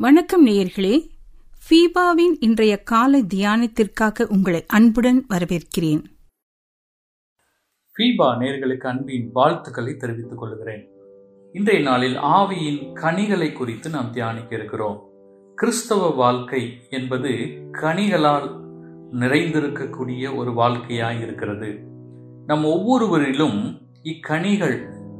வணக்கம் நேயர்களே ஃபீபாவின் இன்றைய காலை தியானத்திற்காக உங்களை அன்புடன் வரவேற்கிறேன் ஃபீபா நேர்களுக்கு அன்பின் வாழ்த்துக்களை தெரிவித்துக் கொள்கிறேன் இன்றைய நாளில் ஆவியின் கனிகளை குறித்து நாம் தியானிக்க இருக்கிறோம் கிறிஸ்தவ வாழ்க்கை என்பது கனிகளால் நிறைந்திருக்கக்கூடிய ஒரு வாழ்க்கையாய் இருக்கிறது நம் ஒவ்வொருவரிலும் இக்கனிகள்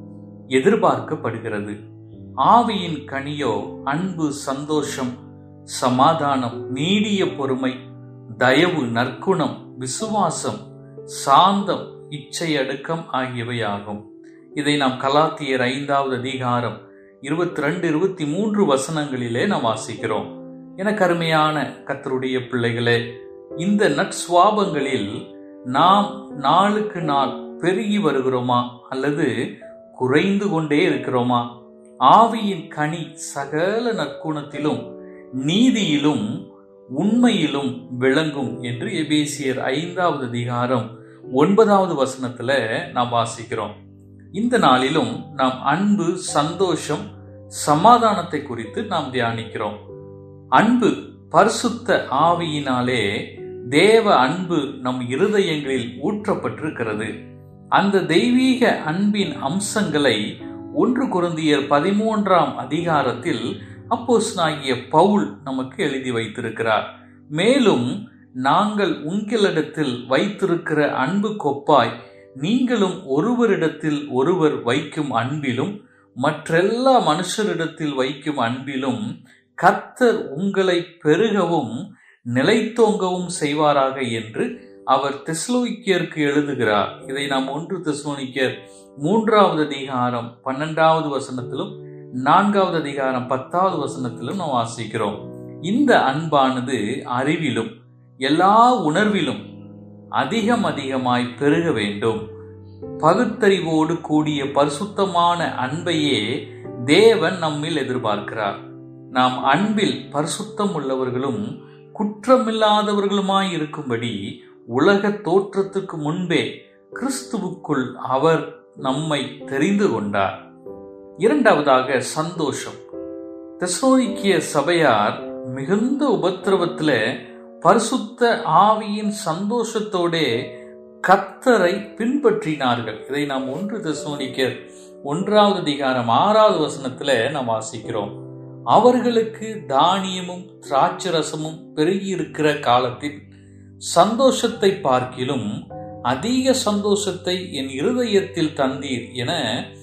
எதிர்பார்க்கப்படுகிறது ஆவியின் கனியோ அன்பு சந்தோஷம் சமாதானம் நீடிய பொறுமை தயவு நற்குணம் விசுவாசம் சாந்தம் இச்சையடக்கம் ஆகியவை ஆகும் இதை நாம் கலாத்தியர் ஐந்தாவது அதிகாரம் இருபத்தி ரெண்டு இருபத்தி மூன்று வசனங்களிலே நாம் வாசிக்கிறோம் எனக்கு அருமையான கத்தருடைய பிள்ளைகளே இந்த நற்சுவாபங்களில் நாம் நாளுக்கு நாள் பெருகி வருகிறோமா அல்லது குறைந்து கொண்டே இருக்கிறோமா ஆவியின் கனி சகல நற்குணத்திலும் நீதியிலும் உண்மையிலும் விளங்கும் என்று எபேசியர் ஐந்தாவது அதிகாரம் ஒன்பதாவது வசனத்துல நாம் வாசிக்கிறோம் இந்த நாளிலும் நாம் அன்பு சந்தோஷம் சமாதானத்தை குறித்து நாம் தியானிக்கிறோம் அன்பு பரிசுத்த ஆவியினாலே தேவ அன்பு நம் இருதயங்களில் ஊற்றப்பட்டிருக்கிறது அந்த தெய்வீக அன்பின் அம்சங்களை ஒன்று குருந்தியர் பதிமூன்றாம் அதிகாரத்தில் அப்போஸ்னாகிய பவுல் நமக்கு எழுதி வைத்திருக்கிறார் மேலும் நாங்கள் உங்களிடத்தில் வைத்திருக்கிற அன்பு கொப்பாய் நீங்களும் ஒருவரிடத்தில் ஒருவர் வைக்கும் அன்பிலும் மற்றெல்லா மனுஷரிடத்தில் வைக்கும் அன்பிலும் கர்த்தர் உங்களை பெருகவும் நிலைத்தோங்கவும் செய்வாராக என்று அவர் தெஸ்லோனிக்கியருக்கு எழுதுகிறார் இதை நாம் ஒன்று தெஸ்லோனிக்கர் மூன்றாவது அதிகாரம் பன்னெண்டாவது வசனத்திலும் நான்காவது அதிகாரம் பத்தாவது வசனத்திலும் நாம் வாசிக்கிறோம் இந்த அன்பானது அறிவிலும் எல்லா உணர்விலும் அதிகம் அதிகமாய் பெருக வேண்டும் பகுத்தறிவோடு கூடிய பரிசுத்தமான அன்பையே தேவன் நம்மில் எதிர்பார்க்கிறார் நாம் அன்பில் பரிசுத்தம் உள்ளவர்களும் குற்றமில்லாதவர்களுமாய் இருக்கும்படி உலக தோற்றத்துக்கு முன்பே கிறிஸ்துவுக்குள் அவர் நம்மை தெரிந்து கொண்டார் இரண்டாவதாக சந்தோஷம் தெசோனிக்கிய சபையார் மிகுந்த உபத்திரவத்தில் பரிசுத்த ஆவியின் சந்தோஷத்தோடே கத்தரை பின்பற்றினார்கள் இதை நாம் ஒன்று தெசோனிக்கர் ஒன்றாவது அதிகாரம் ஆறாவது வசனத்துல நாம் வாசிக்கிறோம் அவர்களுக்கு தானியமும் திராட்சரசமும் பெருகி இருக்கிற காலத்தில் சந்தோஷத்தை பார்க்கிலும் அதிக சந்தோஷத்தை என் இருதயத்தில் தந்தீர் என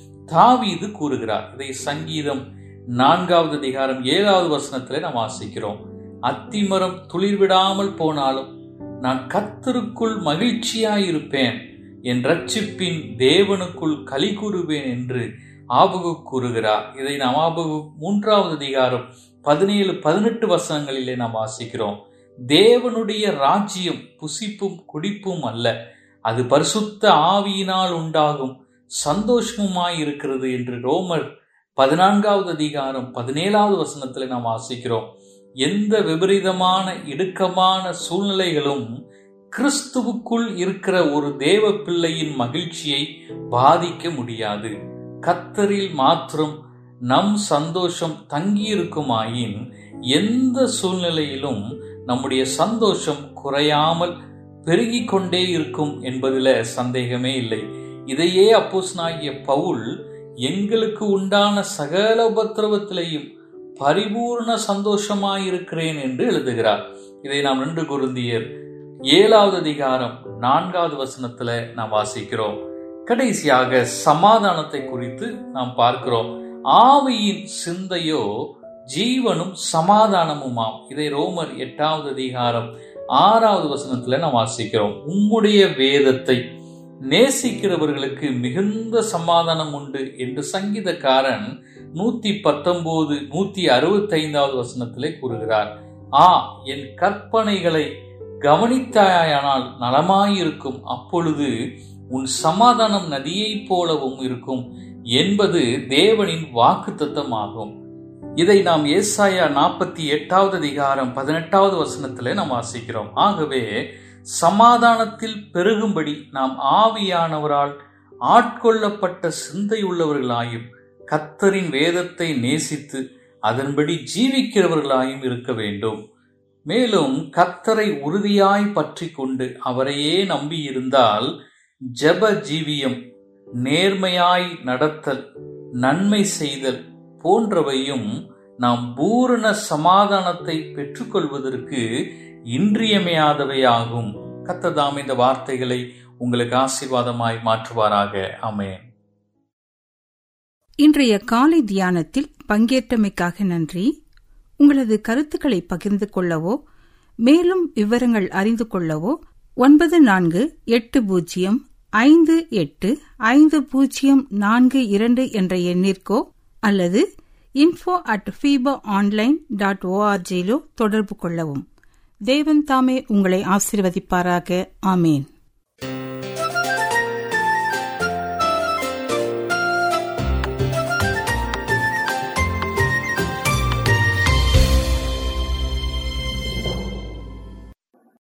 தாவீது கூறுகிறார் இதை சங்கீதம் நான்காவது அதிகாரம் ஏழாவது வசனத்திலே நாம் வாசிக்கிறோம் அத்திமரம் துளிர்விடாமல் போனாலும் நான் கத்தருக்குள் மகிழ்ச்சியாயிருப்பேன் என் ரட்சிப்பின் தேவனுக்குள் களி கூறுவேன் என்று ஆபகு கூறுகிறார் இதை நாம் ஆபகு மூன்றாவது அதிகாரம் பதினேழு பதினெட்டு வசனங்களிலே நாம் வாசிக்கிறோம் தேவனுடைய ராஜ்யம் புசிப்பும் குடிப்பும் அல்ல அது பரிசுத்த ஆவியினால் உண்டாகும் சந்தோஷமுமாய் இருக்கிறது என்று ரோமர் பதினான்காவது அதிகாரம் பதினேழாவது வசனத்தில் நாம் வாசிக்கிறோம் எந்த விபரீதமான இடுக்கமான சூழ்நிலைகளும் கிறிஸ்துவுக்குள் இருக்கிற ஒரு தேவ பிள்ளையின் மகிழ்ச்சியை பாதிக்க முடியாது கத்தரில் மாத்திரம் நம் சந்தோஷம் தங்கியிருக்குமாயின் எந்த சூழ்நிலையிலும் நம்முடைய சந்தோஷம் குறையாமல் பெருகிக் கொண்டே இருக்கும் என்பதில் சந்தேகமே இல்லை இதையே அப்போஸ்னாகிய பவுல் எங்களுக்கு உண்டான சகல உபத்திரவத்திலையும் பரிபூர்ண சந்தோஷமாயிருக்கிறேன் என்று எழுதுகிறார் இதை நாம் ரெண்டு குருந்தியர் ஏழாவது அதிகாரம் நான்காவது வசனத்துல நாம் வாசிக்கிறோம் கடைசியாக சமாதானத்தை குறித்து நாம் பார்க்கிறோம் ஆவியின் சிந்தையோ ஜீவனும் சமாதானமுமாம் இதை ரோமர் எட்டாவது அதிகாரம் ஆறாவது வசனத்துல நாம் வாசிக்கிறோம் உம்முடைய வேதத்தை நேசிக்கிறவர்களுக்கு மிகுந்த சமாதானம் உண்டு என்று சங்கீதக்காரன் நூத்தி பத்தொன்பது நூத்தி அறுபத்தி ஐந்தாவது வசனத்திலே கூறுகிறார் ஆ என் கற்பனைகளை கவனித்தாயானால் நலமாயிருக்கும் அப்பொழுது உன் சமாதானம் நதியைப் போலவும் இருக்கும் என்பது தேவனின் வாக்கு தத்தமாகும் இதை நாம் ஏசாயா நாற்பத்தி எட்டாவது அதிகாரம் பதினெட்டாவது வசனத்திலே நாம் வாசிக்கிறோம் ஆகவே சமாதானத்தில் பெருகும்படி நாம் ஆவியானவரால் ஆட்கொள்ளப்பட்ட சிந்தையுள்ளவர்களாயும் கத்தரின் வேதத்தை நேசித்து அதன்படி ஜீவிக்கிறவர்களாயும் இருக்க வேண்டும் மேலும் கத்தரை உறுதியாய் பற்றி கொண்டு அவரையே நம்பியிருந்தால் ஜெப ஜீவியம் நேர்மையாய் நடத்தல் நன்மை செய்தல் போன்றவையும் நாம் பூரண சமாதானத்தை பெற்றுக்கொள்வதற்கு இன்றியமையாதவையாகும் கத்ததாம் இந்த வார்த்தைகளை உங்களுக்கு ஆசீர்வாதமாய் மாற்றுவாராக அமேன் இன்றைய காலை தியானத்தில் பங்கேற்றமைக்காக நன்றி உங்களது கருத்துக்களை பகிர்ந்து கொள்ளவோ மேலும் விவரங்கள் அறிந்து கொள்ளவோ ஒன்பது நான்கு எட்டு பூஜ்ஜியம் ஐந்து எட்டு ஐந்து பூஜ்ஜியம் நான்கு இரண்டு என்ற எண்ணிற்கோ அல்லது info at FIFA online dot ஓஆர்ஜியிலோ தொடர்பு கொள்ளவும் தேவன் தாமே உங்களை ஆசிர்வதிப்பாராக ஆமேன்